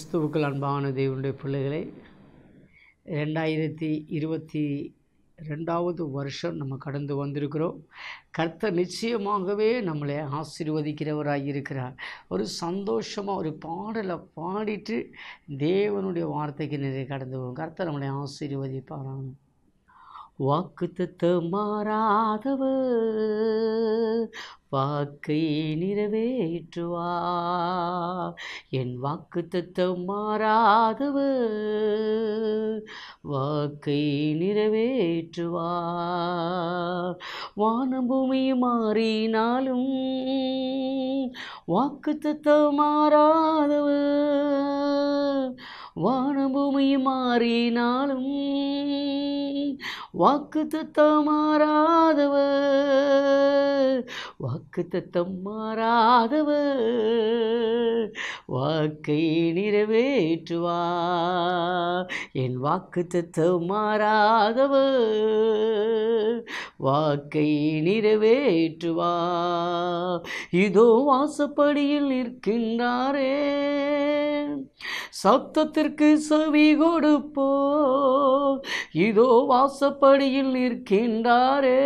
கிறிஸ்துவுக்குள் அன்பான தேவனுடைய பிள்ளைகளே ரெண்டாயிரத்தி இருபத்தி ரெண்டாவது வருஷம் நம்ம கடந்து வந்திருக்கிறோம் கர்த்தர் நிச்சயமாகவே நம்மளை ஆசீர்வதிக்கிறவராக இருக்கிறார் ஒரு சந்தோஷமாக ஒரு பாடலை பாடிட்டு தேவனுடைய வார்த்தைக்கு நிறைய கடந்து போகும் கர்த்தர் நம்மளை ஆசீர்வதிப்பாராங்க வாக்குத்தத்த மாறாதவர் வாக்கை நிறைவேற்றுவா என் வாக்குத்தத்த மாறாதவர் வாக்கை நிறைவேற்றுவா வானம் பூமி மாறினாலும் வாக்குத்தத்த மாறாதவர் வானம் பூமி மாறினாலும் வாக்கு தத்தம் மாறாதவர் வாக்கு தத்தம் மாறாதவர் வாக்கை நிறைவேற்றுவா என் வாக்கு தத்தம் மாறாதவர் வாக்கை நிறைவேற்றுவா இதோ வாசப்படியில் நிற்கின்றாரே சப்தத்திற்கு செவி கொடுப்போ இதோ வாசப்படியில் நிற்கின்றாரே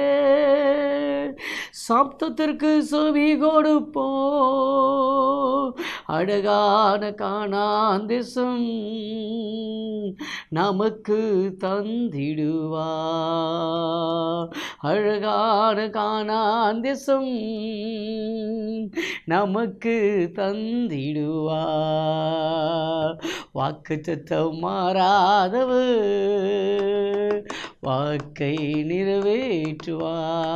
சப்தத்திற்கு செவி கொடுப்போ அழகான காணாந்திசம் நமக்கு தந்திடுவா அழகான காணாந்திசம் நமக்கு தந்திடுவா வாக்கு சத்தம் மாறாதவர் வாக்கை நிறைவேற்றுவா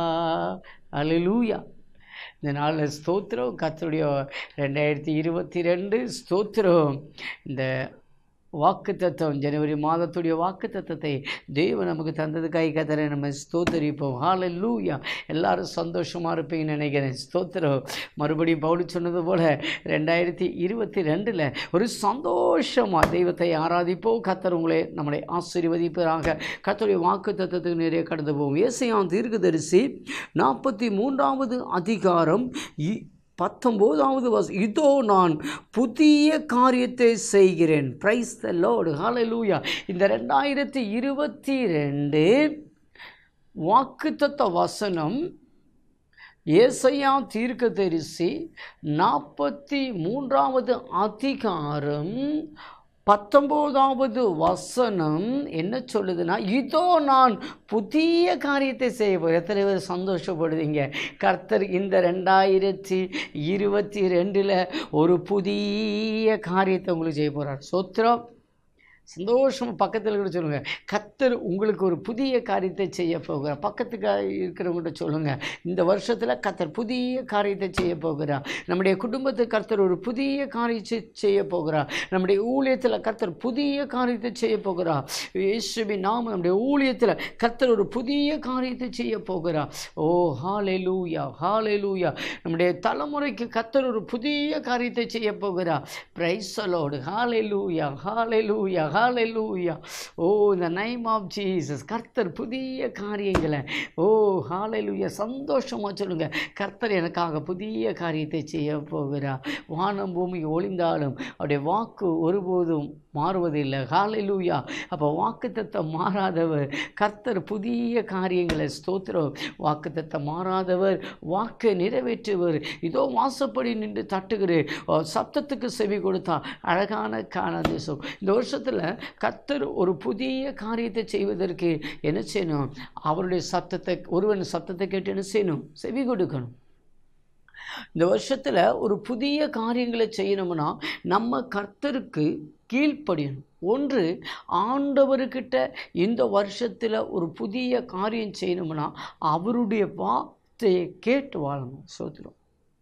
அலலூயா இந்த நாளில் ஸ்தோத்திரம் கத்தருடைய ரெண்டாயிரத்தி இருபத்தி ரெண்டு ஸ்தோத்திரம் இந்த வாக்கு தத்துவம் ஜனவரி மாதத்துடைய வாக்கு தத்துவத்தை தெய்வம் நமக்கு தந்ததுக்காக கத்தரை நம்ம ஸ்தோத்தரிப்போம் ஹால லூயா எல்லாரும் சந்தோஷமாக இருப்பீங்கன்னு நினைக்கிறேன் ஸ்தோத்திரம் மறுபடியும் பவுலி சொன்னது போல் ரெண்டாயிரத்தி இருபத்தி ரெண்டில் ஒரு சந்தோஷமாக தெய்வத்தை ஆராதிப்போம் கத்தர் உங்களை நம்மளை ஆசீர்வதிப்பதாக கத்தருடைய வாக்கு தத்துவத்துக்கு நிறைய கடந்து போவோம் ஏசையான் தீர்க்கதரிசி நாற்பத்தி மூன்றாவது அதிகாரம் இ- பத்தொம்போதாவது வஸ் இதோ நான் புதிய காரியத்தை செய்கிறேன் பிரைஸ் த லோடு ஹalleluya இந்த ரெண்டாயிரத்தி இருபத்தி ரெண்டு வாக்குத்தத்த வசனம் ஏசையா தீர்க்கதரிசி நாற்பத்தி மூன்றாவது அதிகாரம் பத்தொம்போதாவது வசனம் என்ன சொல்லுதுன்னா இதோ நான் புதிய காரியத்தை செய்ய போகிறேன் எத்தனை பேர் சந்தோஷப்படுவீங்க கர்த்தர் இந்த ரெண்டாயிரத்தி இருபத்தி ரெண்டில் ஒரு புதிய காரியத்தை உங்களுக்கு செய்ய போகிறார் சொத்திரம் சந்தோஷமாக பக்கத்தில் கூட சொல்லுங்கள் கர்த்தர் உங்களுக்கு ஒரு புதிய காரியத்தை செய்ய போகிறார் பக்கத்துக்கு இருக்கிறவங்ககிட்ட சொல்லுங்கள் இந்த வருஷத்தில் கர்த்தர் புதிய காரியத்தை செய்ய போகிறார் நம்முடைய குடும்பத்துக்கு கர்த்தர் ஒரு புதிய காரியத்தை செய்ய போகிறார் நம்முடைய ஊழியத்தில் கர்த்தர் புதிய காரியத்தை செய்ய போகிறார் இயேசுவின் நாம நம்முடைய ஊழியத்தில் கர்த்தர் ஒரு புதிய காரியத்தை செய்ய போகிறார் ஓ ஹாலே லூயா ஹாலே லூயா நம்முடைய தலைமுறைக்கு கர்த்தர் ஒரு புதிய காரியத்தை செய்ய போகிறார் பிரைசலோடு ஹாலே லூயா ஹாலே லூயா ஹாலே லூயா ஓ இந்த நைம் ஆஃப் ஜீசஸ் கர்த்தர் புதிய காரியங்களை ஓ ஹாலே லூயா சந்தோஷமாக சொல்லுங்கள் கர்த்தர் எனக்காக புதிய காரியத்தை செய்ய போகிறார் வானம் பூமி ஒளிந்தாலும் அவருடைய வாக்கு ஒருபோதும் மாறுவதில்லை ஹாலே லூயா அப்போ வாக்குத்தத்தம் மாறாதவர் கர்த்தர் புதிய காரியங்களை ஸ்தோத்திரம் வாக்குத்தத்தம் மாறாதவர் வாக்கை நிறைவேற்றுவர் இதோ வாசப்படி நின்று தட்டுகிறேன் ஓ, சத்தத்துக்கு செவி கொடுத்தா அழகான காணாதேசம் இந்த வருஷத்தில் கர்த்தர் ஒரு புதிய காரியத்தை செய்வதற்கு என்ன செய்யணும் அவருடைய சத்தத்தை ஒருவன் சத்தத்தை கேட்டு என்ன செய்யணும் செவி கொடுக்கணும் இந்த வருஷத்தில் ஒரு புதிய காரியங்களை செய்யணும்னா நம்ம கர்த்தருக்கு கீழ்ப்படியணும் ஒன்று ஆண்டவர்கிட்ட இந்த வருஷத்தில் ஒரு புதிய காரியம் செய்யணும்னா அவருடைய வார்த்தையை கேட்டு வாழணும் சோத்திரம்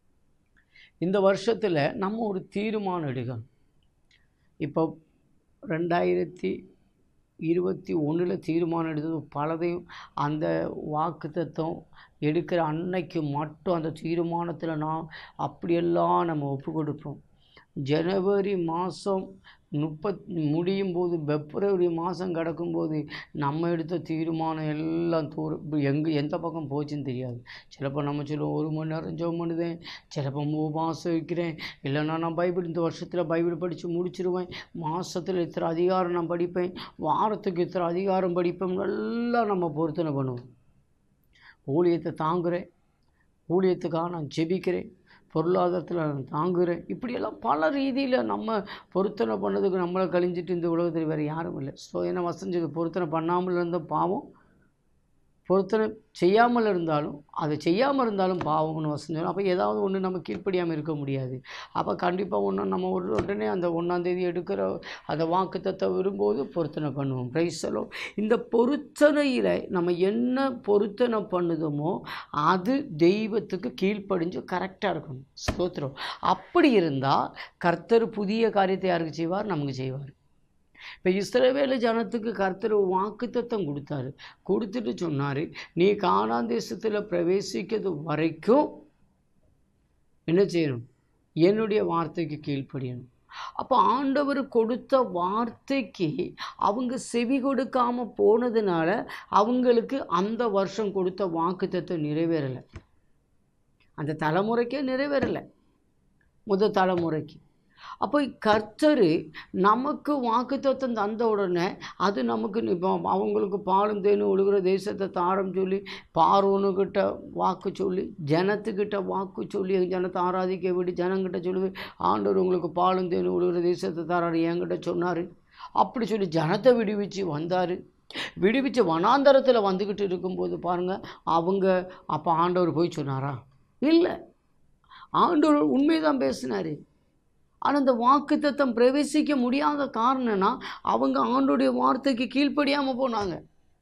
இந்த வருஷத்தில் நம்ம ஒரு தீர்மானம் எடுக்கணும் இப்போ ரெண்டாயிரத்தி இருபத்தி ஒன்றில் தீர்மானம் எடுத்தது பலதையும் அந்த வாக்குத்தத்தம் எடுக்கிற அன்னைக்கு மட்டும் அந்த தீர்மானத்தில் நான் அப்படியெல்லாம் நம்ம ஒப்பு கொடுப்போம் ஜனவரி மாதம் முப்பத் முடியும் போது பிப்ரவரி மாதம் கிடக்கும்போது நம்ம எடுத்த தீர்மானம் எல்லாம் தூர எங்கே எந்த பக்கம் போச்சுன்னு தெரியாது சிலப்போ நம்ம சொல்லுவோம் ஒரு மணி நேரம் ஜெபம் பண்ணுதேன் சிலப்போ மூணு மாதம் வைக்கிறேன் இல்லைன்னா நான் பைபிள் இந்த வருஷத்தில் பைபிள் படித்து முடிச்சிருவேன் மாதத்தில் இத்தனை அதிகாரம் நான் படிப்பேன் வாரத்துக்கு இத்தனை அதிகாரம் படிப்பேன் நல்லா நம்ம பொருத்தனை பண்ணுவோம் ஊழியத்தை தாங்குகிறேன் ஊழியத்துக்காக நான் ஜெபிக்கிறேன் பொருளாதாரத்தில் நான் தாங்குகிறேன் இப்படியெல்லாம் பல ரீதியில் நம்ம பொருத்தனை பண்ணதுக்கு நம்மளை கழிஞ்சிட்டு இந்த உலகத்தில் வேறு யாரும் இல்லை ஸோ என்ன வசஞ்சது பொருத்தனை பண்ணாமல் இருந்த பாவம் பொருத்தனை செய்யாமல் இருந்தாலும் அதை செய்யாமல் இருந்தாலும் பாவம்னு வசஞ்சோம் அப்போ ஏதாவது ஒன்று நம்ம கீழ்ப்படியாமல் இருக்க முடியாது அப்போ கண்டிப்பாக ஒன்று நம்ம ஒரு உடனே அந்த ஒன்றாந்தேதி எடுக்கிற அந்த வாக்குத்தத்தை வரும்போது பொருத்தனை பண்ணுவோம் பிரைஸலோ இந்த பொருத்தனையில் நம்ம என்ன பொருத்தனை பண்ணுதோமோ அது தெய்வத்துக்கு கீழ்ப்படிஞ்சு கரெக்டாக இருக்கணும் ஸ்தோத்திரம் அப்படி இருந்தால் கர்த்தர் புதிய காரியத்தை யாருக்கு செய்வார் நமக்கு செய்வார் இப்போ இஸ்ரவேல ஜனத்துக்கு கர்த்தர் வாக்குத்தத்தம் கொடுத்தாரு கொடுத்துட்டு சொன்னார் நீ கானான் தேசத்தில் பிரவேசிக்கிறது வரைக்கும் என்ன செய்யணும் என்னுடைய வார்த்தைக்கு கீழ்ப்படியணும் அப்போ ஆண்டவர் கொடுத்த வார்த்தைக்கு அவங்க செவி கொடுக்காம போனதுனால அவங்களுக்கு அந்த வருஷம் கொடுத்த வாக்குத்தத்தை நிறைவேறலை அந்த தலைமுறைக்கே நிறைவேறலை முதல் தலைமுறைக்கு அப்போ கர்த்தர் நமக்கு வாக்குத்தத்தம் தந்த உடனே அது நமக்கு இப்போ அவங்களுக்கு பாலும் தேனும் ஒழுகிற தேசத்தை தாரம் சொல்லி பார்வனுக்கிட்ட வாக்கு சொல்லி ஜனத்துக்கிட்ட வாக்கு சொல்லி ஜனத்தை ஆராதிக்க விட்டு ஜனங்கிட்ட சொல்லி ஆண்டவர் உங்களுக்கு பாலும் தேனும் ஒழுகிற தேசத்தை தாராரு என்கிட்ட சொன்னார் அப்படி சொல்லி ஜனத்தை விடுவிச்சு வந்தார் விடுவிச்சு வனாந்தரத்தில் வந்துக்கிட்டு இருக்கும்போது பாருங்கள் அவங்க அப்போ ஆண்டவர் போய் சொன்னாரா இல்லை ஆண்டவர் உண்மைதான் பேசினார் ஆனால் அந்த வாக்குத்தத்தம் பிரவேசிக்க முடியாத காரணம்னா அவங்க ஆண்டோடைய வார்த்தைக்கு கீழ்ப்படியாமல் போனாங்க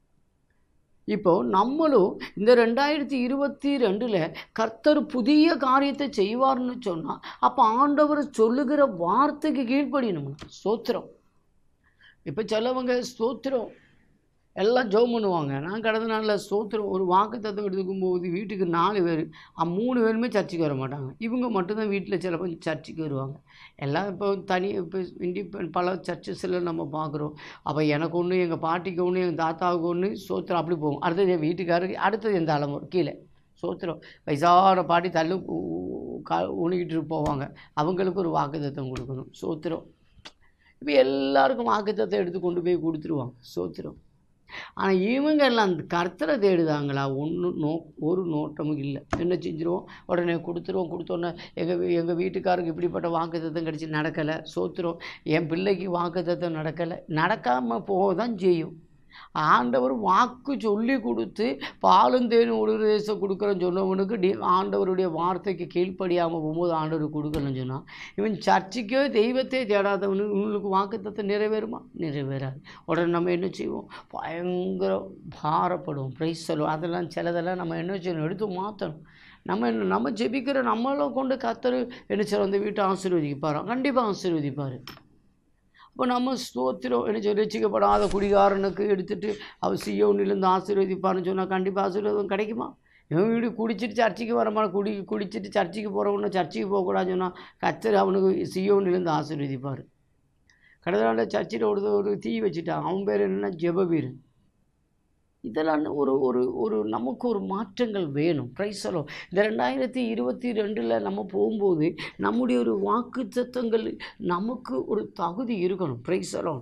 இப்போ நம்மளும் இந்த ரெண்டாயிரத்தி இருபத்தி ரெண்டில் கர்த்தர் புதிய காரியத்தை செய்வார்னு சொன்னால் அப்போ ஆண்டவர் சொல்லுகிற வார்த்தைக்கு கீழ்ப்படியணும் ஸ்தோத்திரம் இப்போ சிலவங்க ஸ்தோத்திரம் எல்லாம் ஜோம் பண்ணுவாங்க நான் கடந்த நாளில் ஸ்தோத்திரம் ஒரு வாக்கு தத்துவம் எடுத்துக்கும் போது வீட்டுக்கு நாலு பேர் மூணு பேருமே சர்ச்சுக்கு வர மாட்டாங்க இவங்க மட்டும்தான் வீட்டில் சிலப்போ சர்ச்சுக்கு வருவாங்க எல்லாம் இப்போ தனி இப்போ இண்டிபெண்ட் பல சர்ச்சஸில் நம்ம பார்க்குறோம் அப்போ எனக்கு ஒன்று எங்கள் பாட்டிக்கு ஒன்று எங்கள் தாத்தாவுக்கு ஒன்று ஸ்தோத்திரம் அப்படி போகும் அடுத்தது என் வீட்டுக்காரருக்கு அடுத்தது என் தலைமுறை கீழே சோத்திரம் வயசான பாட்டி தள்ளு கா உணிக்கிட்டு போவாங்க அவங்களுக்கு ஒரு வாக்குத்தத்தம் கொடுக்கணும் சோத்திரம் இப்போ எல்லாருக்கும் வாக்குத்தத்தை எடுத்து கொண்டு போய் கொடுத்துருவாங்க சோத்திரம் ஆனால் இவங்க எல்லாம் அந்த கர்த்தரை தேடுதாங்களா ஒன்று நோ ஒரு நோட்டமும் இல்லை என்ன செஞ்சுருவோம் உடனே கொடுத்துருவோம் கொடுத்தோன்னே எங்கள் எங்கள் வீட்டுக்காருக்கு இப்படிப்பட்ட வாக்குத்தத்தம் கிடச்சி நடக்கலை சோத்துரும் என் பிள்ளைக்கு வாக்குத்தத்தம் நடக்கலை நடக்காமல் போக தான் செய்யும் ஆண்டவர் வாக்கு சொல்லி கொடுத்து பாலும் தேனும் ஒழுங்கு தேசம் கொடுக்குறேன்னு சொன்னவனுக்கு டி ஆண்டவருடைய வார்த்தைக்கு கீழ்ப்படியாமல் போகும்போது ஆண்டவர் கொடுக்கலன்னு சொன்னான் இவன் சர்ச்சைக்கோ தெய்வத்தை தேடாதவனுக்கு இவங்களுக்கு வாக்குத்தத்தை நிறைவேறுமா நிறைவேறாது உடனே நம்ம என்ன செய்வோம் பயங்கர பாரப்படுவோம் ப்ரைஸ் சொல்லுவோம் அதெல்லாம் சிலதெல்லாம் நம்ம என்ன செய்யணும் எடுத்து மாற்றணும் நம்ம என்ன நம்ம ஜெபிக்கிற நம்மளும் கொண்டு கத்தர் என்ன செய்யறோம் அந்த வீட்டை ஆசீர்வதிப்பாரோ கண்டிப்பாக ஆசீர்வதிப்பார் இப்போ நம்ம ஸ்தோத்திரம் என்ன சொல்லி ரசிக்கப்படாத குடிகாரனுக்கு எடுத்துட்டு அவர் சியோனிலேருந்து ஆசீர்வதிப்பார்னு சொன்னால் கண்டிப்பாக ஆசீர்வாதம் கிடைக்குமா இவன் வீடு குடிச்சிட்டு சர்ச்சைக்கு வரமான குடி குடிச்சிட்டு சர்ச்சைக்கு போகிறவன சர்ச்சைக்கு போகக்கூடாதுன்னு சொன்னால் கத்தர் அவனுக்கு சியோனிலேருந்து ஆசீர்வதிப்பார் கடந்த நாளில் சர்ச்சில் ஒரு ஒரு தீ வச்சுட்டான் அவன் பேர் என்னென்னா ஜெபவீரன் இதெல்லாம் ஒரு ஒரு ஒரு நமக்கு ஒரு மாற்றங்கள் வேணும் ப்ரைஸலோ இந்த ரெண்டாயிரத்தி இருபத்தி ரெண்டில் நம்ம போகும்போது நம்முடைய ஒரு வாக்கு தத்தங்கள் நமக்கு ஒரு தகுதி இருக்கணும் ப்ரைஸலோ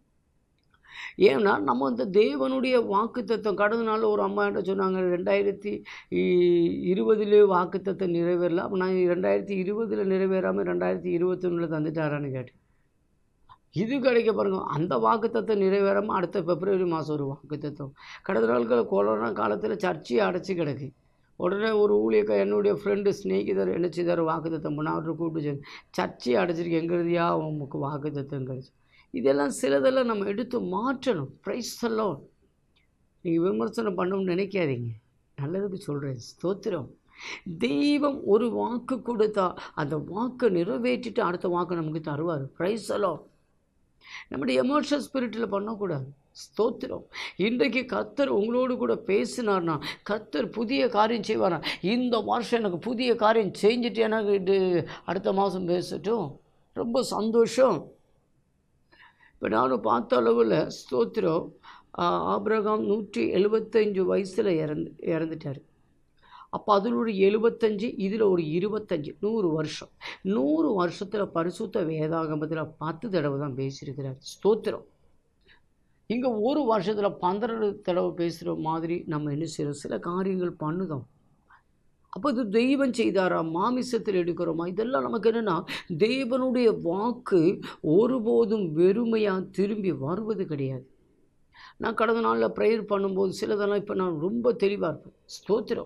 ஏன்னா நம்ம இந்த தேவனுடைய வாக்கு தத்துவம் கடந்த நாள் ஒரு அம்மா என்ன சொன்னாங்க ரெண்டாயிரத்தி இருபதுலேயே வாக்கு தத்துவம் நிறைவேறல அப்போ நான் ரெண்டாயிரத்தி இருபதில் நிறைவேறாமல் ரெண்டாயிரத்தி இருபத்தொன்னில் தந்துட்டாரான்னு கேட்டேன் இது கிடைக்க பாருங்க அந்த வாக்குத்தத்தை நிறைவேறாமல் அடுத்த பிப்ரவரி மாதம் ஒரு வாக்குத்தத்தம் கடந்த நாட்கள் கொரோனா காலத்தில் சர்ச்சையை அடைச்சி கிடக்கு உடனே ஒரு ஊழியக்க என்னுடைய ஃப்ரெண்டு ஸ்நேகிதர் என்ன செய்தார் வாக்குத்தத்தம் பண்ண அவர்கிட்ட கூப்பிட்டு சொல்லி சர்ச்சையை அடைச்சிருக்கு எங்கிறதையா உமக்கு வாக்குத்தத்தம் கிடச்சி இதெல்லாம் சிலதெல்லாம் நம்ம எடுத்து மாற்றணும் ப்ரைஸ் எல்லாம் நீங்கள் விமர்சனம் பண்ணணும்னு நினைக்காதீங்க நல்லதுக்கு சொல்கிறேன் ஸ்தோத்திரம் தெய்வம் ஒரு வாக்கு கொடுத்தா அந்த வாக்கை நிறைவேற்றிட்டு அடுத்த வாக்கு நமக்கு தருவார் ப்ரைஸ் எல்லாம் நம்முடைய எமோஷனல் ஸ்பிரிட்டில் பண்ணக்கூடாது ஸ்தோத்திரம் இன்றைக்கு கத்தர் உங்களோடு கூட பேசினார்னா கத்தர் புதிய காரியம் செய்வாரா இந்த வருஷம் எனக்கு புதிய காரியம் செஞ்சுட்டு எனக்கு இது அடுத்த மாதம் பேசட்டும் ரொம்ப சந்தோஷம் இப்போ நானும் பார்த்த அளவில் ஸ்தோத்திரம் ஆ, ஆபிரகாம் நூற்றி எழுபத்தஞ்சு வயசில் இறந்து இறந்துட்டார் அப்போ அதில் ஒரு எழுபத்தஞ்சு இதில் ஒரு இருபத்தஞ்சு நூறு வருஷம் நூறு வருஷத்தில் பரிசுத்த வேதாகமத்தில் பத்து தடவை தான் பேசியிருக்கிறார் ஸ்தோத்திரம் இங்கே ஒரு வருஷத்தில் பன்னிரண்டு தடவை பேசுகிற மாதிரி நம்ம என்ன செய்கிறோம் சில காரியங்கள் பண்ணுதோம் அப்போ இது தெய்வம் செய்தாரா மாமிசத்தில் எடுக்கிறோமா இதெல்லாம் நமக்கு என்னென்னா தேவனுடைய வாக்கு ஒருபோதும் வெறுமையாக திரும்பி வருவது கிடையாது நான் கடந்த நாளில் ப்ரேயர் பண்ணும்போது சிலதெல்லாம் இப்போ நான் ரொம்ப தெளிவாக இருப்பேன் ஸ்தோத்திரம்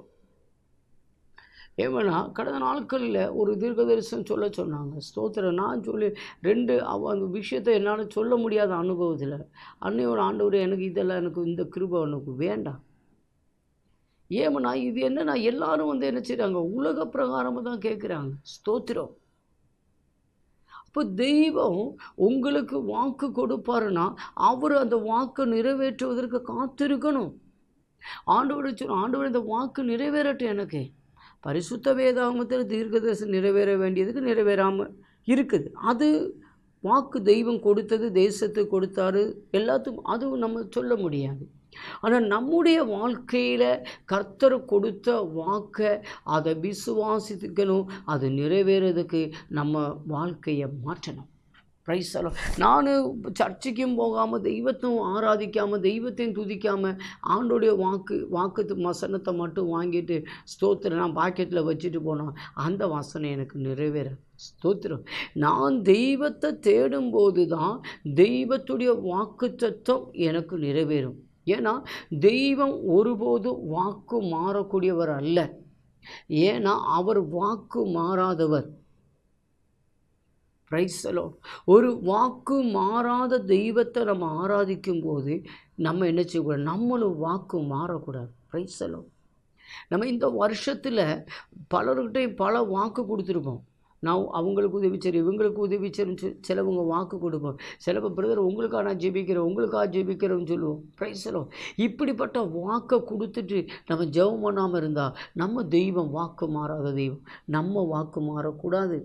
ஏமனா கடந்த நாட்களில் ஒரு தீர்க்கதரிசனம் சொல்ல சொன்னாங்க ஸ்தோத்திரம் நான் சொல்லி ரெண்டு அவ அந்த விஷயத்தை என்னால் சொல்ல முடியாத அனுபவத்தில் அன்னையோட ஆண்டவர் எனக்கு இதெல்லாம் எனக்கு இந்த கிருபை எனக்கு வேண்டாம் ஏமனா இது என்னன்னா எல்லாரும் வந்து என்ன செய்கிறாங்க உலக பிரகாரமாக தான் கேட்குறாங்க ஸ்தோத்திரம் அப்போ தெய்வம் உங்களுக்கு வாக்கு கொடுப்பாருன்னா அவர் அந்த வாக்கு நிறைவேற்றுவதற்கு காத்திருக்கணும் ஆண்டவர் சொல்லும் ஆண்டவர் இந்த வாக்கு நிறைவேறட்டும் எனக்கு பரிசுத்த வேதாகமத்தில் தீர்க்கதரிசனம் நிறைவேற வேண்டியதுக்கு நிறைவேறாமல் இருக்குது அது வாக்கு தெய்வம் கொடுத்தது தேசத்துக்கு கொடுத்தாரு எல்லாத்துக்கும் அதுவும் நம்ம சொல்ல முடியாது ஆனால் நம்முடைய வாழ்க்கையில் கர்த்தர் கொடுத்த வாக்கை அதை விசுவாசிக்கணும் அது நிறைவேறதுக்கு நம்ம வாழ்க்கையை மாற்றணும் ப்ரைஸ் எல்லாம் நான் சர்ச்சைக்கும் போகாமல் தெய்வத்தையும் ஆராதிக்காமல் தெய்வத்தையும் துதிக்காமல் ஆண்டோடைய வாக்கு வாக்கு வசனத்தை மட்டும் வாங்கிட்டு ஸ்தோத்திரம் நான் பாக்கெட்டில் வச்சுட்டு போனோம் அந்த வசனம் எனக்கு நிறைவேற ஸ்தோத்திரம் நான் தெய்வத்தை தேடும்போது தான் தெய்வத்துடைய வாக்கு தத்துவம் எனக்கு நிறைவேறும் ஏன்னா தெய்வம் ஒருபோதும் வாக்கு மாறக்கூடியவர் அல்ல ஏன்னா அவர் வாக்கு மாறாதவர் பிரைஸலோ ஒரு வாக்கு மாறாத தெய்வத்தை நம்ம ஆராதிக்கும் போது நம்ம என்ன செய்யக்கூடாது நம்மளும் வாக்கு மாறக்கூடாது பிரைஸலோ நம்ம இந்த வருஷத்தில் பலர்கிட்டையும் பல வாக்கு கொடுத்துருப்போம் நான் அவங்களுக்கு உதவி செய்கிறேன் இவங்களுக்கு உதவி செய்யணும்னு சொல்லி சிலவங்க வாக்கு கொடுப்போம் சிலப்போ பிரதர் உங்களுக்காக நான் ஜெபிக்கிறேன் உங்களுக்காக ஜெபிக்கிறேன்னு சொல்லுவோம் பிரைஸலோ இப்படிப்பட்ட வாக்கை கொடுத்துட்டு நம்ம ஜெபம் பண்ணாமல் இருந்தால் நம்ம தெய்வம் வாக்கு மாறாத தெய்வம் நம்ம வாக்கு மாறக்கூடாது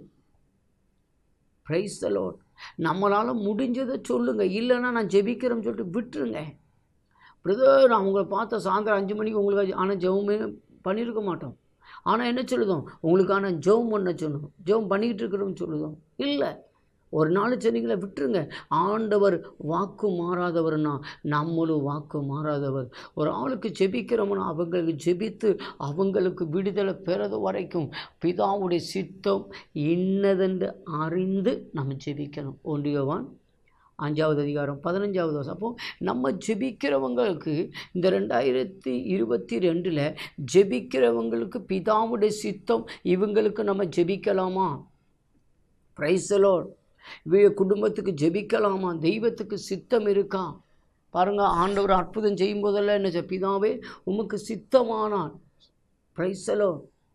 ப்ரைஸ் த லார்ட் நம்மளால் முடிஞ்சதை சொல்லுங்கள் இல்லைன்னா நான் ஜெபிக்கிறேன்னு சொல்லிட்டு விட்டுருங்க பிரதர் நான் உங்களை பார்த்த சாயந்தரம் அஞ்சு மணிக்கு உங்களுக்கு ஆனால் ஜெபமே பண்ணியிருக்க மாட்டோம் ஆனால் என்ன சொல்லுதோம் உங்களுக்கான ஜெபம் பண்ண சொன்னோம் ஜெபம் பண்ணிக்கிட்டு இருக்கிறோம்னு சொல்லுதோம் இல்லை ஒரு நாள் சொன்னீங்களே விட்டுருங்க ஆண்டவர் வாக்கு மாறாதவர்னா நம்மளும் வாக்கு மாறாதவர் ஒரு ஆளுக்கு ஜெபிக்கிறோம்னா அவங்களுக்கு ஜெபித்து அவங்களுக்கு விடுதலை பெறது வரைக்கும் பிதாவுடைய சித்தம் இன்னதென்று அறிந்து நம்ம ஜெபிக்கணும் ஒன்றியவான் அஞ்சாவது அதிகாரம் பதினஞ்சாவது வருஷம் அப்போ நம்ம ஜெபிக்கிறவங்களுக்கு இந்த ரெண்டாயிரத்தி இருபத்தி ரெண்டில் ஜெபிக்கிறவங்களுக்கு பிதாவுடைய சித்தம் இவங்களுக்கு நம்ம ஜெபிக்கலாமா பிரைசலோட் இவைய குடும்பத்துக்கு ஜெபிக்கலாமா தெய்வத்துக்கு சித்தம் இருக்கா பாருங்க ஆண்டவர் அற்புதம் செய்யும் போதெல்லாம் என்ன செய்ய, பிதாவே உமக்கு சித்தமானான் பிரைசலோ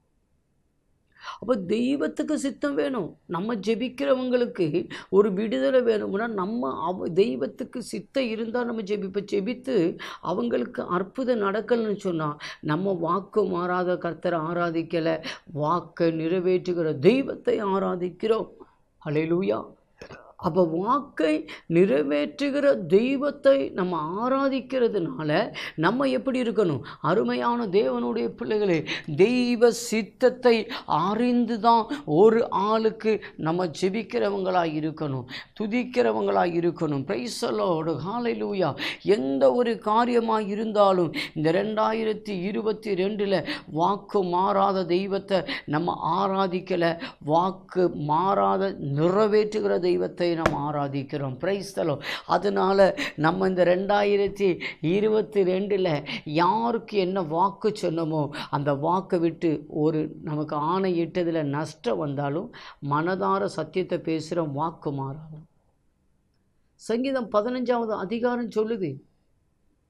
அப்போ தெய்வத்துக்கு சித்தம் வேணும் நம்ம ஜெபிக்கிறவங்களுக்கு ஒரு விடுதலை வேணும்னா நம்ம அவ தெய்வத்துக்கு சித்தம் இருந்தால் நம்ம ஜெபிப்ப ஜெபித்து அவங்களுக்கு அற்புதம் நடக்கலைன்னு சொன்னால் நம்ம வாக்கு மாறாத கர்த்தரை ஆராதிக்கலை வாக்கை நிறைவேற்றுகிற தெய்வத்தை ஆராதிக்கிறோம் ஹalleluya அப்போ வாக்கை நிறைவேற்றுகிற தெய்வத்தை நம்ம ஆராதிக்கிறதுனால நம்ம எப்படி இருக்கணும் அருமையான தேவனுடைய பிள்ளைகளே தெய்வ சித்தத்தை அறிந்து தான் ஒரு ஆளுக்கு நம்ம ஜெபிக்கிறவங்களாக இருக்கணும் துதிக்கிறவங்களாக இருக்கணும் பிரைசலோடு ஹalleluya எந்த ஒரு காரியமாக இருந்தாலும் இந்த ரெண்டாயிரத்தி இருபத்தி ரெண்டில் வாக்கு மாறாத தெய்வத்தை நம்ம ஆராதிக்கலை வாக்கு மாறாத நிறைவேற்றுகிற தெய்வத்தை நம்ம ஆராதிக்கிறோம் பிரைஸ்தலோ அதனால் நம்ம இந்த ரெண்டாயிரத்தி இருபத்தி ரெண்டில் யாருக்கு என்ன வாக்கு சொன்னமோ அந்த வாக்கை விட்டு ஒரு நமக்கு ஆணை இட்டதில் நஷ்டம் வந்தாலும் மனதார சத்தியத்தை பேசுகிற வாக்கு மாறாது சங்கீதம் பதினஞ்சாவது அதிகாரம் சொல்லுது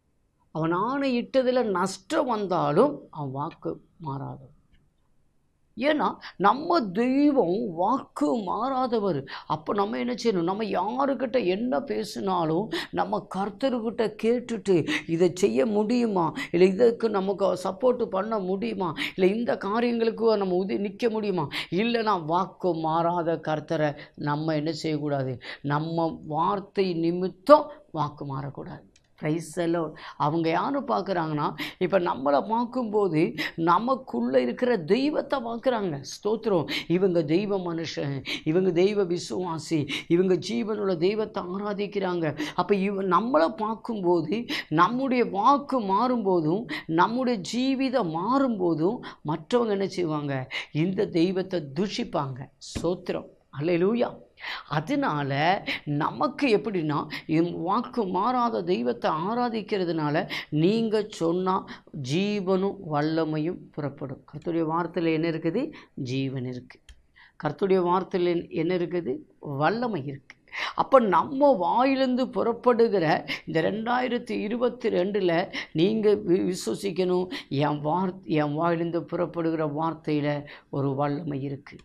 அவன் ஆணை இட்டதில் நஷ்டம் வந்தாலும் அவன் வாக்கு மாறாது ஏன்னா நம்ம தெய்வம் வாக்கு மாறாதவர் அப்போ நம்ம என்ன செய்யணும் நம்ம யாருக்கிட்ட என்ன பேசினாலும் நம்ம கர்த்தர்கிட்ட கேட்டுட்டு இதை செய்ய முடியுமா இல்லை இதுக்கு நமக்கு சப்போர்ட் பண்ண முடியுமா இல்லை இந்த காரியங்களுக்கு நம்ம உதவி நிற்க முடியுமா இல்லைனா வாக்கு மாறாத கர்த்தரை நம்ம என்ன செய்யக்கூடாது நம்ம வார்த்தை நிமித்தம் வாக்கு மாறக்கூடாது ப்ரைஸ் எல்லாம் அவங்க யாரும் பார்க்குறாங்கன்னா இப்போ நம்மளை பார்க்கும்போது நமக்குள்ளே இருக்கிற தெய்வத்தை பார்க்குறாங்க ஸ்தோத்திரம் இவங்க தெய்வ மனுஷன் இவங்க தெய்வ விசுவாசி இவங்க ஜீவனுள்ள தெய்வத்தை ஆராதிக்கிறாங்க அப்போ இவ நம்மளை பார்க்கும்போது நம்முடைய வாக்கு மாறும்போதும் நம்முடைய ஜீவிதம் மாறும்போதும் மற்றவங்க என்ன செய்வாங்க இந்த தெய்வத்தை துஷிப்பாங்க ஸ்தோத்திரம் அல்லேலூயா அதனால நமக்கு எப்படின்னா இம் வாக்கு மாறாத தெய்வத்தை ஆராதிக்கிறதுனால நீங்கள் சொன்னால் ஜீவனும் வல்லமையும் புறப்படும் கர்த்தருடைய வார்த்தையில் என்ன இருக்குது ஜீவன் இருக்குது கர்த்தருடைய வார்த்தையில் என்ன இருக்குது வல்லமை இருக்குது அப்போ நம்ம வாயிலிருந்து புறப்படுகிற இந்த ரெண்டாயிரத்தி இருபத்தி ரெண்டில் நீங்கள் விசுவசிக்கணும் என் வார் என் வாயிலிருந்து புறப்படுகிற வார்த்தையில் ஒரு வல்லமை இருக்குது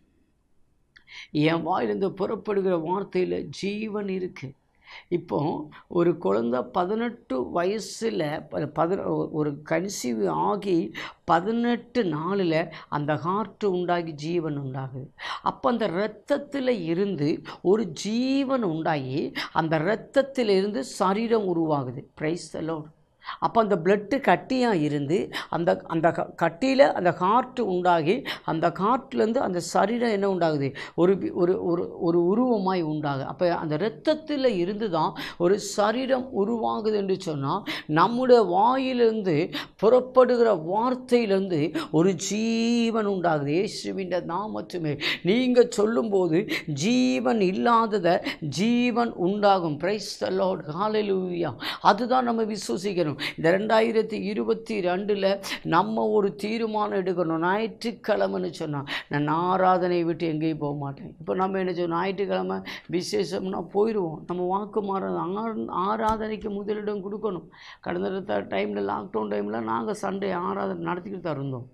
என் வாயிலிருந்து புறப்படுகிற வார்த்தையில் ஜீவன் இருக்குது இப்போ ஒரு குழந்த பதினெட்டு வயசில் பதின ஒரு கன்சீவ் ஆகி பதினெட்டு நாளில் அந்த ஹார்ட் உண்டாகி ஜீவன் உண்டாகுது அப்போ அந்த இரத்தத்தில் இருந்து ஒரு ஜீவன் உண்டாகி அந்த இரத்தத்தில் இருந்து சரீரம் உருவாகுது பிரைஸ் தலோடு அப்போ அந்த பிளட்டு கட்டியாக இருந்து அந்த அந்த க- கட்டியில் அந்த காற்று உண்டாகி அந்த காற்றுலேருந்து அந்த சரீரம் என்ன உண்டாகுது ஒரு வி- ஒரு ஒரு ஒரு உருவமாய் உண்டாகுது அப்போ அந்த இரத்தத்தில் இருந்து தான் ஒரு சரீரம் உருவாகுது என்று சொன்னால் நம்முடைய வாயிலிருந்து புறப்படுகிற வார்த்தையிலிருந்து ஒரு ஜீவன் உண்டாகுது இயேசுவின் நாமத்துமே நீங்கள் சொல்லும்போது ஜீவன் இல்லாததை ஜீவன் உண்டாகும் பிரைஸ் த லார்ட் ஹalleluya அதுதான் நம்ம விசுவசிக்கணும் இந்த ரெண்டாயிரத்தி இருபத்தி ரெண்டில் நம்ம ஒரு தீர்மானம் எடுக்கணும் ஞாயிற்றுக்கிழமைன்னு சொன்னால் நான் ஆராதனை விட்டு எங்கேயும் போக மாட்டேன் இப்போ நம்ம என்ன செய்வோம் ஞாயிற்றுக்கிழமை விசேஷம்னா போயிடுவோம் நம்ம வாக்கு மாற ஆராதனைக்கு முதலிடம் கொடுக்கணும் கடந்த டைமில் லாக்டவுன் டைமில் நாங்கள் சண்டே ஆராதனை நடத்திக்கிட்டு தான் இருந்தோம்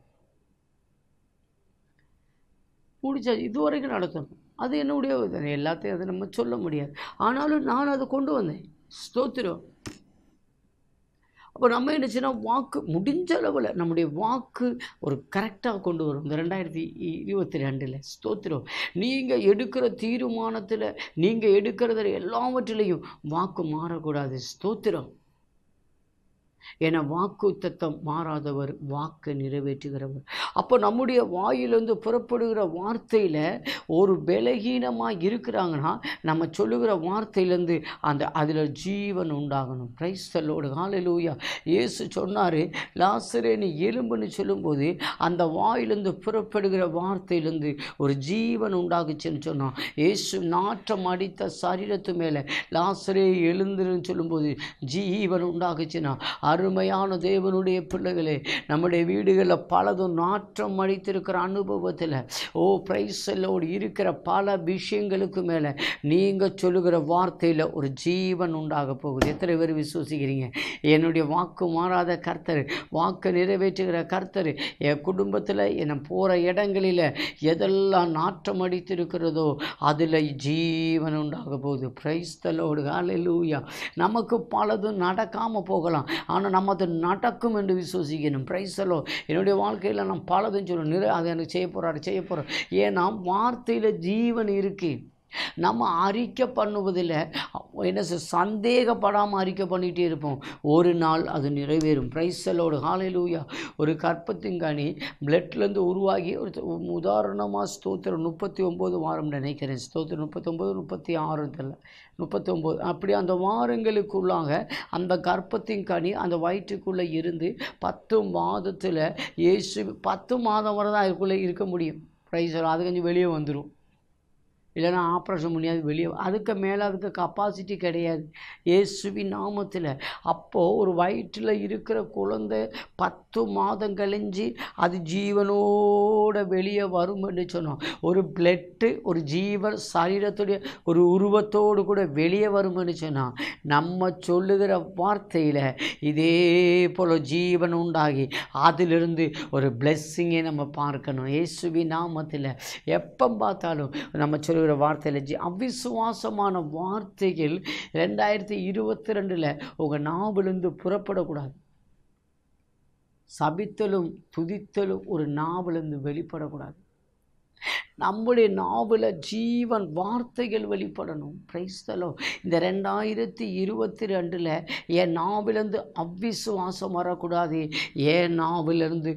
முடிச்சா இது வரைக்கும் நடத்தணும் அது என்னுடைய இது. எல்லாத்தையும் அதை நம்ம சொல்ல முடியாது ஆனாலும் நான் அதை கொண்டு வந்தேன் ஸ்தோத்திரம் அப்போ நம்ம என்ன செய்யணும் வாக்கு முடிஞ்ச அளவில் நம்முடைய வாக்கு ஒரு கரெக்டாக கொண்டு வரும் இந்த ரெண்டாயிரத்தி இருபத்தி ரெண்டில் ஸ்தோத்திரம் நீங்கள் எடுக்கிற தீர்மானத்தில் நீங்கள் எடுக்கிறதுல எல்லாவற்றிலையும் வாக்கு மாறக்கூடாது ஸ்தோத்திரம் என வாக்கு தத்தம் மாறாதவர் வாக்கு நிறைவேற்றுகிறவர் அப்போ நம்முடைய வாயிலிருந்து புறப்படுகிற வார்த்தையில் ஒரு பலகீனமாக இருக்கிறாங்கன்னா நம்ம சொல்லுகிற வார்த்தையிலேருந்து அந்த அதில் ஜீவன் உண்டாகணும் பிரைஸ்தலோடு ஹalleluya இயேசு சொன்னார் லாசரே நீ எலும்புன்னு சொல்லும்போது அந்த வாயிலிருந்து புறப்படுகிற வார்த்தையிலேருந்து ஒரு ஜீவன் உண்டாகுச்சுன்னு சொன்னான் இயேசு நாற்றம் அடித்த சரீரத்து மேலே லாசரே எழுந்துருன்னு சொல்லும்போது ஜீவன் உண்டாகுச்சுன்னா அருமையான தேவனுடைய பிள்ளைகளே நம்முடைய வீடுகளில் பலதும் நாற்றம் அடித்திருக்கிற அனுபவத்தில் ஓ பிரைசலோடு இருக்கிற பல விஷயங்களுக்கு மேலே நீங்கள் சொல்லுகிற வார்த்தையில் ஒரு ஜீவன் உண்டாக போகுது எத்தனை பேர் விசுவசிக்கிறீங்க என்னுடைய வாக்கு மாறாத கர்த்தர் வாக்கு நிறைவேற்றுகிற கர்த்தர் என் குடும்பத்தில் என்னை போகிற இடங்களில் எதெல்லாம் நாற்றம் அடித்திருக்கிறதோ அதில் ஜீவன் உண்டாக போகுது பிரைஸ்தலோடு ஹalleluya நமக்கு பலதும் நடக்காமல் போகலாம் ஆனால் நம்ம அது நடக்கும் என்று விசுவசிக்கணும் பிரைஸலோ என்னுடைய வாழ்க்கையில் நான் பலதும் சொல்லணும் நிறை அதை எனக்கு செய்ய போகிறாரு செய்ய போகிறோம் ஏன்னா வார்த்தையில் ஜீவன் இருக்குது நம்ம அறிக்கை பண்ணுவதில் என்ன சொல் சந்தேகப்படாமல் அறிக்கை பண்ணிகிட்டே இருப்போம் ஒரு நாள் அது நிறைவேறும் பிரைஸலோடு ஹalleluya ஒரு கற்பத்தின் கனி பிளட்லேருந்து உருவாகி ஒரு உதாரணமாக ஸ்தோத்திரம் முப்பத்தி ஒம்பது வாரம் நினைக்கிறேன் ஸ்தோத்திரம் முப்பத்தொம்பது முப்பத்தி ஆறு தெரியல முப்பத்தொம்போது அப்படி அந்த வாரங்களுக்குள்ளாக அந்த கர்ப்பத்தின் கனி அந்த வயிற்றுக்குள்ளே இருந்து பத்து மாதத்தில் இயேசு பத்து மாதம் வரை தான் அதுக்குள்ளே இருக்க முடியும் ப்ரைஸ் அது கொஞ்சம் வெளியே வந்துடும் இல்லைன்னா ஆப்ரேஷன் பண்ணியாவது வெளியே அதுக்கு மேலே அதுக்கு கப்பாசிட்டி கிடையாது இயேசுவின் நாமத்தில் அப்போது ஒரு வயிற்றில் இருக்கிற குழந்தை பத்து மாதம் கழிஞ்சு அது ஜீவனோட வெளியே வரும் என்று சொன்னோம் ஒரு பிளட்டு ஒரு ஜீவன் சரீரத்துடைய ஒரு உருவத்தோடு கூட வெளியே வரும் என்று சொன்னான் நம்ம சொல்லுகிற வார்த்தையில் இதே போல் ஜீவன் உண்டாகி அதிலிருந்து ஒரு பிளெஸ்ஸிங்கை நம்ம பார்க்கணும் இயேசுவின் நாமத்தில் எப்போ பார்த்தாலும் நம்ம சொல்லுகிற வார்த்தையில் ஜி அவிசுவாசமான வார்த்தைகள் ரெண்டாயிரத்தி இருபத்தி ரெண்டில் உங்கள் நாவிலிருந்து புறப்படக்கூடாது சபித்தலும் துதித்தலும் ஒரு நாவிலிருந்து வெளிப்படக்கூடாது நம்முடைய நாவில் ஜீவன் வார்த்தைகள் வெளிப்படணும் பிரைஸ்தலோ இந்த ரெண்டாயிரத்தி இருபத்தி ரெண்டில் என் நாவிலேருந்து அவ்விசுவாசம் வரக்கூடாது என் நாவிலிருந்து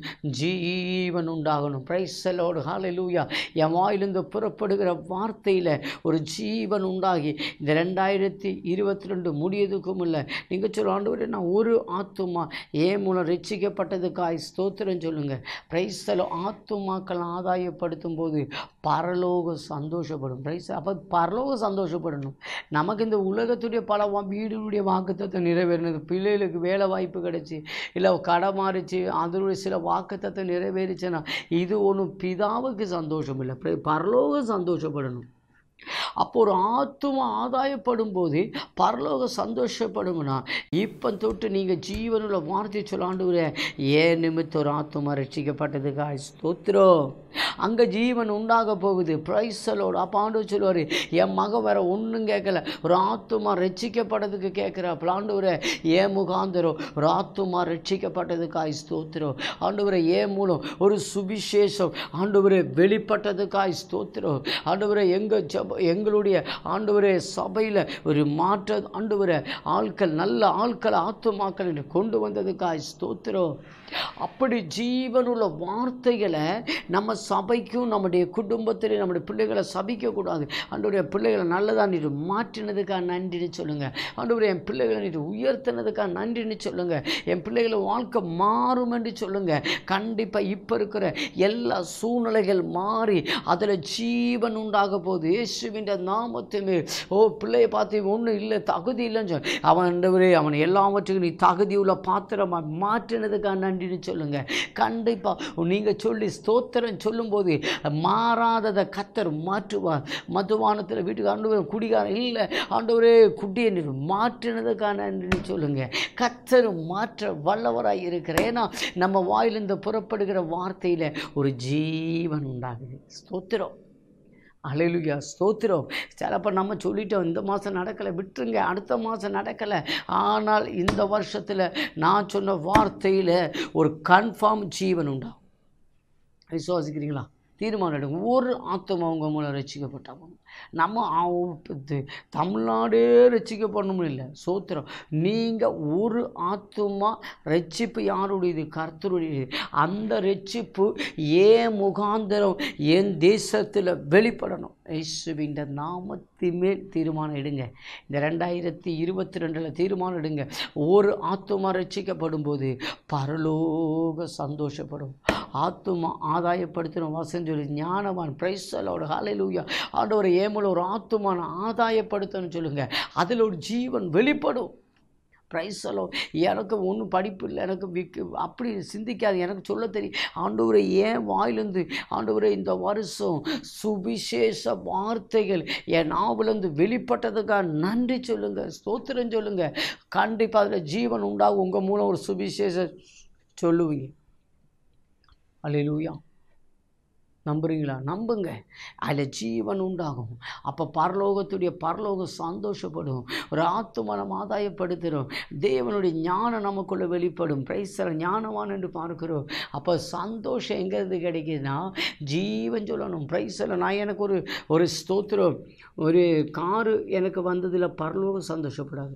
ஜீவன் உண்டாகணும் பிரைஸ்தலோடு ஹalleluya என் வாயிலிருந்து புறப்படுகிற வார்த்தையில் ஒரு ஜீவன் உண்டாகி இந்த ரெண்டாயிரத்தி இருபத்தி ரெண்டு முடியதுக்கும் இல்லை நீங்கள் சொல்ல ஆண்டவரே நான் ஒரு ஆத்துமா ஏன் மூலம் ரட்சிக்கப்பட்டதுக்காய் ஸ்தோத்திரம் சொல்லுங்கள் பிரைஸ்தலோ ஆத்துமாக்கள் ஆதாயப்படுத்தும் போது பரலோக சந்தோஷப்படும் பிரைஸ் அப்போ பரலோக சந்தோஷப்படணும் நமக்கு இந்த உலகத்துடைய பல வா- வீடுடைய வாக்குத்தத்தை நிறைவேறினது பிள்ளைகளுக்கு வேலை வாய்ப்பு கிடைச்சி இல்லை கடை மாறிச்சு அதனுடைய சில வாக்குத்தத்தை நிறைவேறிச்சுன்னா இது ஒன்றும் பிதாவுக்கு சந்தோஷம் இல்லை பிர- பரலோகம் சந்தோஷப்படணும் அப்போ ஒரு ஆத்துமா ஆதாயப்படும் போது பரலோக சந்தோஷப்படும்னா இப்போ தொட்டு நீங்கள் ஜீவனுள்ள வார்த்தை சொல்லாண்டுகிற ஏன் நிமித்த ஒரு ஆத்துமா ரட்சிக்கப்பட்டதுக்கா ஸ்தோத்திரம் அங்கே ஜீவன் உண்டாக போகுது பிரைசலோடு அப்போ ஆண்டு சொல்லுவார் என் மக வேற ஒன்றும் கேட்கல ஒரு ஆத்துமா ரட்சிக்கப்பட்டதுக்கு கேட்குறா ஆண்டவரே ஏன் முகாந்தரம் ஒரு ஆத்துமா ரட்சிக்கப்பட்டதுக்காய் ஸ்தோத்திரம் ஆண்டவரை ஏன் மூலம் ஒரு சுவிசேஷம் ஆண்டவரே வெளிப்பட்டதுக்காய் ஸ்தோத்திரம் ஆண்டவரே எங்கள் ஜப எங்களுடைய ஆண்டவரே சபையில் ஒரு மாற்ற ஆண்டவரே ஆட்கள் நல்ல ஆட்கள் ஆத்துமாக்கள் என்று கொண்டு வந்ததுக்காய் ஸ்தோத்திரம் அப்படி ஜீவனுள்ள வார்த்தைகளை நம்ம சபைக்கும் நம்முடைய குடும்பத்திலே நம்முடைய பிள்ளைகளை சபிக்கக்கூடாது ஆண்டவருடைய பிள்ளைகளை நல்லதா நீர் மாற்றினதுக்காக நன்றின்னு சொல்லுங்கள் ஆண்டவரே என் பிள்ளைகளை நீர் உயர்த்தினதுக்காக நன்றின்னு சொல்லுங்கள் என் பிள்ளைகளை வாழ்க்கை மாறும் என்று சொல்லுங்கள் கண்டிப்பாக இப்போ இருக்கிற எல்லா சூழ்நிலைகள் மாறி அதில் ஜீவன் உண்டாக போகுது இயேசுவின் நாமத்துமே ஓ பிள்ளையை பார்த்து ஒன்றும் இல்லை தகுதி இல்லைன்னு சொல்லி அவன் ஆண்டவரே அவன் எல்லாவற்றுக்கும் நீ தகுதி உள்ள பாத்திரமாக மாற்றினதுக்காக நன்றின்னு சொல்லுங்கள் கண்டிப்பாக நீங்கள் சொல்லி ஸ்தோத்திரம் சொல்லும்போது மாறாததை கத்தர் மாற்றுவார் மதுவானத்தில் வீட்டுக்கு ஆண்டவர் குடிகாரன் இல்லை ஆண்டவரே குட்டியை நீர் மாற்றினதுக்காக நன்றின்னு சொல்லுங்கள் கத்தர் மாற்ற வல்லவராய் இருக்கிற ஏன்னா நம்ம வாயிலிருந்து புறப்படுகிற வார்த்தையில் ஒரு ஜீவன் உண்டாகுது ஸ்தோத்திரம் அலையிலுயா ஸ்தோத்திரம் சிலப்போ நம்ம சொல்லிட்டோம் இந்த மாதம் நடக்கலை விட்டுருங்க அடுத்த மாதம் நடக்கலை ஆனால் இந்த வருஷத்தில் நான் சொன்ன வார்த்தையில் ஒரு கன்ஃபார்ம் ஜீவன் உண்டாகும் விசுவாசிக்கிறீங்களா தீர்மானம் எடுங்க ஒரு ஆத்மா அவங்க மூலம் ரசிக்கப்பட்டாங்க நம்ம ஆ- இது தமிழ்நாடே ரசிக்கப்படணும் இல்லை சோத்திரம் நீங்கள் ஒரு ஆத்துமா ரட்சிப்பு யாருடையது கர்த்தருடையது அந்த ரட்சிப்பு ஏன் முகாந்திரம் என் தேசத்தில் வெளிப்படணும் இயேசுவின் நாமத்தின் மேல் தீர்மானம் எடுங்க இந்த ரெண்டாயிரத்தி இருபத்தி ரெண்டில் தீர்மானம் எடுங்க ஒரு ஆத்துமா ரட்சிக்கப்படும் போது பரலோக சந்தோஷப்படும் ஆத்துமா ஆதாயப்படுத்தணும் வசனம் சொல்லி ஞானவான் பிரைசலோட ஹalleluya ஆண்டவரை ஏமல ஒரு ஆத்துமான ஆதாயப்படுத்தணும்னு சொல்லுங்க அதில் ஒரு ஜீவன் வெளிப்படும் பிரைஸலோ எனக்கு ஒன்றும் படிப்பு இல்லை எனக்கு விக்கு அப்படி சிந்திக்காது எனக்கு சொல்ல தெரியும் ஆண்டவரை ஏன் வாயிலிருந்து ஆண்டவரை இந்த வருஷம் சுவிசேஷ வார்த்தைகள் என் நாவிலிருந்து வெளிப்பட்டதுக்காக நன்றி சொல்லுங்கள் ஸ்தோத்திரம் சொல்லுங்கள் கண்டிப்பாக அதில் ஜீவன் உண்டாகும் உங்கள் மூலம் ஒரு சுவிசேஷ சொல்லுவீங்க அல்லேலூயா நம்புறீங்களா நம்புங்க அதில் ஜீவன் உண்டாகும் அப்போ பரலோகத்துடைய பரலோகம் சந்தோஷப்படும் ஒரு ஆத்துமா நம்ம ஆதாயப்படுத்துகிறோம் தேவனுடைய ஞானம் நமக்குள்ளே வெளிப்படும் பிரைசர ஞானவான் என்று பார்க்கிறோம் அப்போ சந்தோஷம் எங்கேருந்து கிடைக்குதுன்னா ஜீவன் சொல்லணும் பிரைசல நான் எனக்கு ஒரு ஒரு ஸ்தோத்திரம் ஒரு காரு எனக்கு வந்ததில் பரலோகம் சந்தோஷப்படாது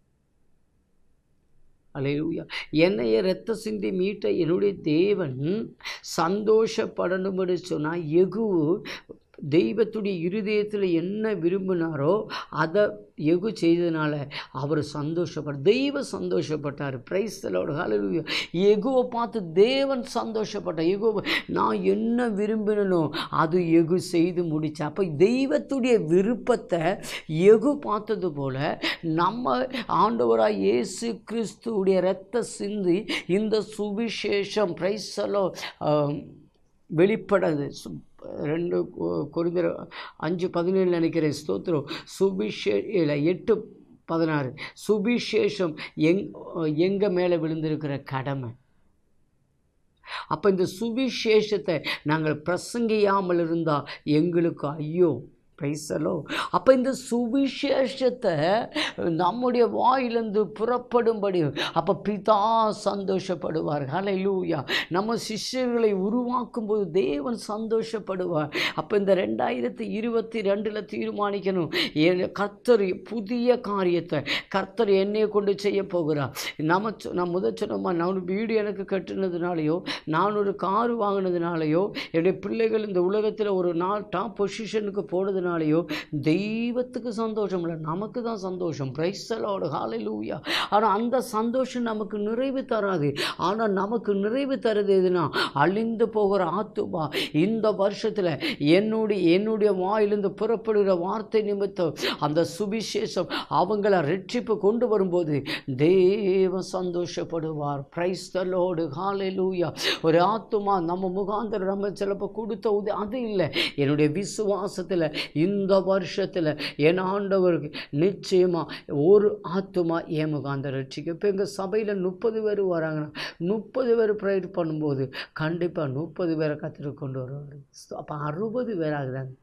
அலையூயா என்னைய ரத்த சிந்தி மீட்ட என்னுடைய தேவன் சந்தோஷப்படணும்னு சொன்னால் எகு தெய்வத்துடைய இருதயத்தில் என்ன விரும்பினாரோ அதை எகு செய்ததுனால அவர் சந்தோஷப்பட தெய்வ சந்தோஷப்பட்டார் பிரைஸ்தலோட ஹalleluya எகுவை பார்த்து தேவன் சந்தோஷப்பட்டார் எகு நான் என்ன விரும்பினனோ அது எகு செய்து முடிச்சா அப்போ தெய்வத்துடைய விருப்பத்தை எகு பார்த்தது போல நம்ம ஆண்டவராக இயேசு கிறிஸ்துவுடைய இரத்த சிந்தி இந்த சுவிசேஷம் பிரைஸ்தலோ வெளிப்படாது சு- ரெண்டு குறிந்தர் அஞ்சு பதினேழு நினைக்கிறேன் ஸ்தோத்திரம் சுபிஷே இல்லை எட்டு பதினாறு சுபிசேஷம் எங் எங்கள் மேலே விழுந்திருக்கிற கடமை அப்போ இந்த சுவிசேஷத்தை நாங்கள் பிரசங்கியாமல் இருந்தால் எங்களுக்கு ஐயோ பிரைசலோ அப்போ இந்த சுவிசேஷத்தை நம்முடைய வாயிலிருந்து புறப்படும்படி அப்போ பிதா சந்தோஷப்படுவார் ஹalleluya நம்ம சிஷ்யர்களை உருவாக்கும் போது தேவன் சந்தோஷப்படுவார் அப்போ இந்த ரெண்டாயிரத்தி இருபத்தி ரெண்டில் தீர்மானிக்கணும் என் கர்த்தர் புதிய காரியத்தை கர்த்தர் என்னைய கொண்டு செய்ய போகிறார் நம்ம சொ- நான் முதல் சொன்னோமா நான் ஒரு வீடு எனக்கு கட்டுனதுனாலையோ நான் ஒரு கார் வாங்கினதுனாலையோ என்னுடைய பிள்ளைகள் இந்த உலகத்தில் ஒரு நாள் டாப் பொசிஷனுக்கு போனதுனாலையோ தெய்வத்துக்கு சந்தோஷம் இல்லை நமக்கு தான் சந்தோஷம் பிரைசலோட ஹalleluya ஆனால் அந்த சந்தோஷம் நமக்கு நிறைவு தராது ஆனால் நமக்கு நிறைவு தருது எதுனா அழிந்து போகிற ஆத்துமா இந்த வருஷத்தில் என்னுடைய என்னுடைய வாயிலிருந்து புறப்படுகிற வார்த்தை நிமித்தம் அந்த சுவிசேஷம் அவங்கள ரட்சிப்பு கொண்டு வரும்போது தேவ சந்தோஷப்படுவார் பிரைஸ்தலோடு ஹalleluya ஒரு ஆத்துமா நம்ம முகாந்தரம் நம்ம சிலப்போ கொடுத்த உதவி அது இல்லை என்னுடைய விசுவாசத்தில் இந்த வருஷத்தில் என் ஆண்டவருக்கு நிச்சயமாக ஒரு ஆத்துமா என் முகாந்தரம் ரட்சிக்க இப்போ எங்கள் சபையில் முப்பது பேர் வராங்கன்னா முப்பது பேர் ப்ரேயர் பண்ணும்போது கண்டிப்பாக முப்பது பேரை கற்றுட்டு கொண்டு வருவார் அப்போ அறுபது பேர் ஆகுதாங்க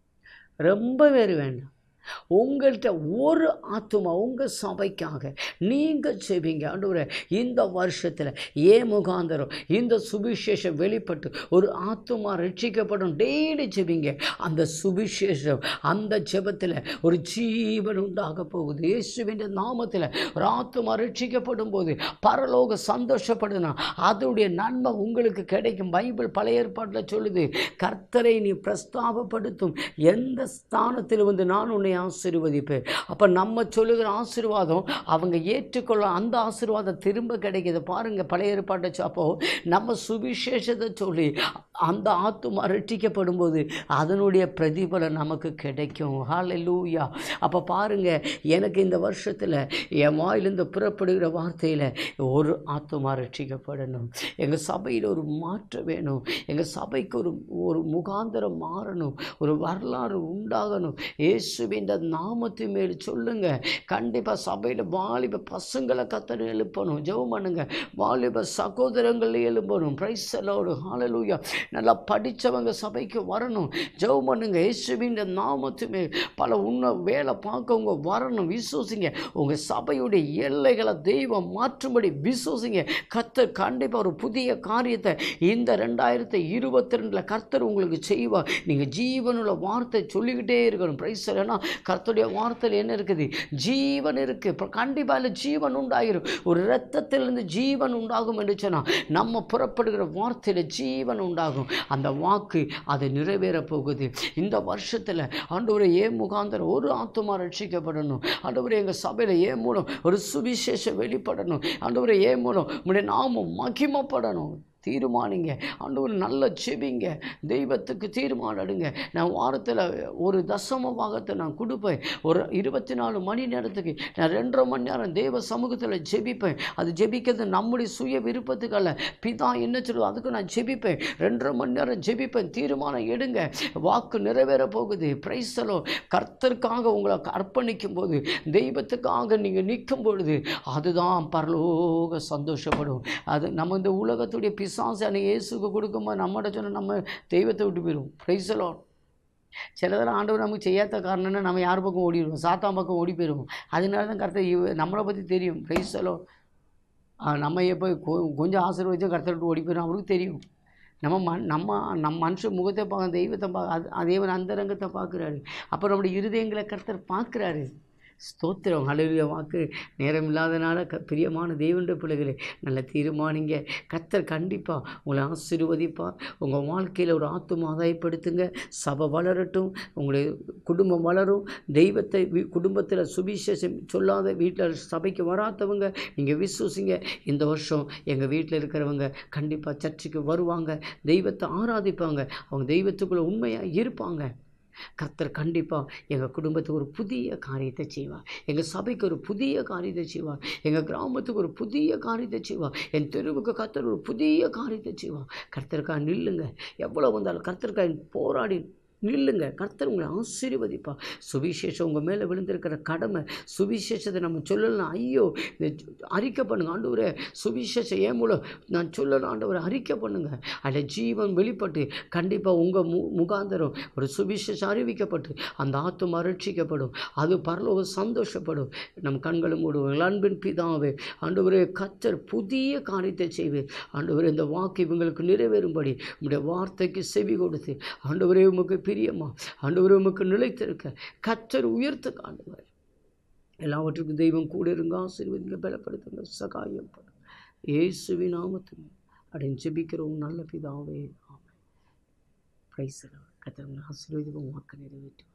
ரொம்ப பேர் வேண்டாம் உங்கள்கிட்ட ஒரு ஆத்துமா உங்கள் சபைக்காக நீங்கள் செய்வீங்க ஆண்டவரே இந்த வருஷத்தில் ஏன் முகாந்தரம் இந்த சுவிசேஷம் வெளிப்பட்டு ஒரு ஆத்துமா ரட்சிக்கப்படும் டெய்லி செபிங்க அந்த சுவிசேஷம் அந்த ஜெபத்தில் ஒரு ஜீவன் உண்டாக போகுது இயேசுவின் நாமத்தில் ஒரு ஆத்துமா ரட்சிக்கப்படும் போது பரலோக சந்தோஷப்படுதுன்னா அதோடைய நன்மை உங்களுக்கு கிடைக்கும் பைபிள் பழைய ஏற்பாட்டில் சொல்லுது கர்த்தரை நீ பிரஸ்தாபப்படுத்தும் எந்த ஸ்தானத்தில் வந்து நான் உன்னை ஆசீர்வதிப்பேன் அப்போ நம்ம சொல்லுகிற ஆசீர்வாதம் அவங்க ஏற்றுக்கொள்ள அந்த ஆசீர்வாதம் திரும்ப கிடைக்கிது பாருங்க பழைய ஏற்பாட்டை சொ- அப்போ நம்ம சுவிசேஷத்தை சொல்லி அந்த ஆத்துமா ரட்சிக்கப்படும் போது அதனுடைய பிரதிபலன் நமக்கு கிடைக்கும் ஹalleluya அப்போ பாருங்க எனக்கு இந்த வருஷத்தில் என் வாயிலிருந்து புறப்படுகிற வார்த்தையில் ஒரு ஆத்துமா ரட்சிக்கப்படணும் எங்கள் சபையில் ஒரு மாற்றம் வேணும் எங்கள் சபைக்கு ஒரு ஒரு முகாந்திரம் மாறணும் ஒரு வரலாறு உண்டாகணும் இயேசுவின் நாமத்தின் மேல் சொல்லுங்க கண்டிப்பாக சபையில் வாலிப பசங்களை கத்தனை எழுப்பணும் ஜெபம் பண்ணுங்க வாலிப சகோதரங்கள் எழுப்பணும் பிரைசலோடு ஹalleluya நல்லா படித்தவங்க சபைக்கு வரணும் ஜெபம் பண்ணுங்க இயேசுவின் நாமத்து மேல் பல உன்ன வேலை பார்க்கவங்க வரணும் விசுவசிங்க உங்கள் சபையுடைய எல்லைகளை தெய்வம் மாற்றும்படி விசுவசிங்க கர்த்தர் கண்டிப்பாக ஒரு புதிய காரியத்தை இந்த ரெண்டாயிரத்தி இருபத்தி ரெண்டில் கர்த்தர் உங்களுக்கு செய்வார் நீங்கள் ஜீவனுள்ள வார்த்தை சொல்லிக்கிட்டே இருக்கணும் பிரைஸ் ஏன்னா கர்த்தருடைய வார்த்தையில் என்ன இருக்குது ஜீவன் இருக்குது இப்போ கண்டிப்பாக இல்லை ஜீவன் உண்டாகிரும் ஒரு இரத்தத்திலிருந்து ஜீவன் உண்டாகும் என்று சொன்னால் நம்ம புறப்படுகிற வார்த்தையில் ஜீவன் உண்டாகும் அந்த வாக்கு அது நிறைவேறப் போகுது இந்த வருஷத்தில் ஆண்டவரை ஏன் முகாந்தரம் ஒரு ஆத்துமா ரட்சிக்கப்படணும் ஆண்டவரை எங்கள் சபையில் ஏன் மூலம் ஒரு சுவிசேஷம் வெளிப்படணும் ஆண்டவரை ஏன் மூலம் உங்களுடைய நாமம் மகிமைப்படணும் தீர்மானிங்க ஆண்டவர் நல்ல செபிங்க தெய்வத்துக்கு தீர்மானம் எடுங்க நான் வாரத்தில் ஒரு தசம பாகத்தை நான் கொடுப்பேன் ஒரு இருபத்தி நாலு மணி நேரத்துக்கு நான் ரெண்டரை மணி நேரம் தேவ சமூகத்தில் ஜெபிப்பேன் அது ஜெபிக்கிறது நம்முடைய சுய விருப்பத்துக்கு அல்ல பிதா என்ன சொல்லுவோம் அதுக்கு நான் ஜெபிப்பேன் ரெண்டரை மணி நேரம் ஜெபிப்பேன் தீர்மானம் எடுங்க வாக்கு நிறைவேற போகுது பிரைசலோ கர்த்தருக்காக உங்களை அர்ப்பணிக்கும் போது தெய்வத்துக்காக நீங்கள் நிற்கும் பொழுது அதுதான் பரலோக சந்தோஷப்படும் அது நம்ம இந்த உலகத்துடைய பிசாசான இயேசுக்கு கொடுக்கும்போது நம்மகிட்ட சொன்ன நம்ம தெய்வத்தை விட்டு போயிடுவோம் பிரைசலோ சிலதெல்லாம் ஆண்டவர் நமக்கு செய்யாத காரணம்னா நம்ம யார் பக்கம் ஓடிடுவோம் சாத்தான் பக்கம் ஓடி போயிடுவோம் அதனால தான் கர்த்தர் இவ நம்மளை பற்றி தெரியும் பிரைசலோ நம்ம எப்போ கொ- கொஞ்சம் ஆசீர்வதிச்சும் கர்த்தர் விட்டு ஓடி போயிடும் அவருக்கு தெரியும் நம்ம மண் நம்ம நம்ம மனுஷன் முகத்தை பார்க்க தெய்வத்தை பார்க்க அது தேவன் அந்தரங்கத்தை பார்க்குறாரு அப்போ நம்முடைய இருதயங்களை கர்த்தர் பார்க்குறாரு ஸ்தோத்திரம் ஹalleluya வாக்கு நேரம் இல்லாதனால க பிரியமான தேவனுடைய பிள்ளைகளே நல்ல தீர்மானிங்க கத்தர் கண்டிப்பாக உங்களை ஆசீர்வதிப்பார் உங்கள் வாழ்க்கையில் ஒரு ஆத்தும ஆதாயப்படுத்துங்க சபை வளரட்டும் உங்களுடைய குடும்பம் வளரும் தெய்வத்தை குடும்பத்தில் சுவிசேஷம் சொல்லாத வீட்டில் சபைக்கு வராதவங்க நீங்கள் விசுவசிங்க இந்த வருஷம் எங்கள் வீட்டில் இருக்கிறவங்க கண்டிப்பாக சர்ச்சுக்கு வருவாங்க தெய்வத்தை ஆராதிப்பாங்க அவங்க தெய்வத்துக்குள்ளே உண்மையாக இருப்பாங்க கர்த்தர் கண்டிப்பாக எங்கள் குடும்பத்துக்கு ஒரு புதிய காரியத்தை செய்வார் எங்கள் சபைக்கு ஒரு புதிய காரியத்தை செய்வார் எங்கள் கிராமத்துக்கு ஒரு புதிய காரியத்தை செய்வார் என் தெருவுக்கு கர்த்தர் ஒரு புதிய காரியத்தை செய்வார் கர்த்தருக்காக நில்லுங்க எவ்வளோ வந்தாலும் கர்த்தருக்காக போராடி நில்லுங்க கர்த்தர் உங்களை ஆசீர்வதிப்பா சுவிசேஷம் உங்கள் மேலே விழுந்திருக்கிற கடமை சுவிசேஷத்தை நம்ம சொல்லலாம் ஐயோ இதை அறிக்கை பண்ணுங்க ஆண்டவரே சுவிசேஷம் ஏன் மூலம் நான் சொல்லணும் ஆண்டவரை அறிக்கை பண்ணுங்க அதில் ஜீவன் வெளிப்பட்டு கண்டிப்பாக உங்கள் மு முகாந்தரம் ஒரு சுவிசேஷம் அறிவிக்கப்பட்டு அந்த ஆத்துமா ரட்சிக்கப்படும் அது பரலோக சந்தோஷப்படும் நம் கண்களும் மூடுவோம் அன்பின் பிதாவே ஆண்டவரே கத்தர் புதிய காரியத்தை செய்வேன் ஆண்டவரே இந்த வாக்கு இவங்களுக்கு நிறைவேறும்படி உங்களுடைய வார்த்தைக்கு செவி கொடுத்து ஆண்டவரே உமக்கு பிரியமா ஆண்டவரே உமக்கு நிலைத்திருக்க கத்தர் உயர்த்து ஆண்டவர் எல்லாவற்றுக்கும் தெய்வம் கூட இருங்க ஆசீர்வதிங்க பலப்படுத்துங்க சகாயம் பண்ணுங்க இயேசுவின் நாமத்தில் அப்படின்னு ஜெபிக்கிறோம் நல்ல பிதாவே ஆமாம் பிரைஸ் கத்தர் ஆசீர்வதிக்கும் வாக்கு நிறைவேற்றும்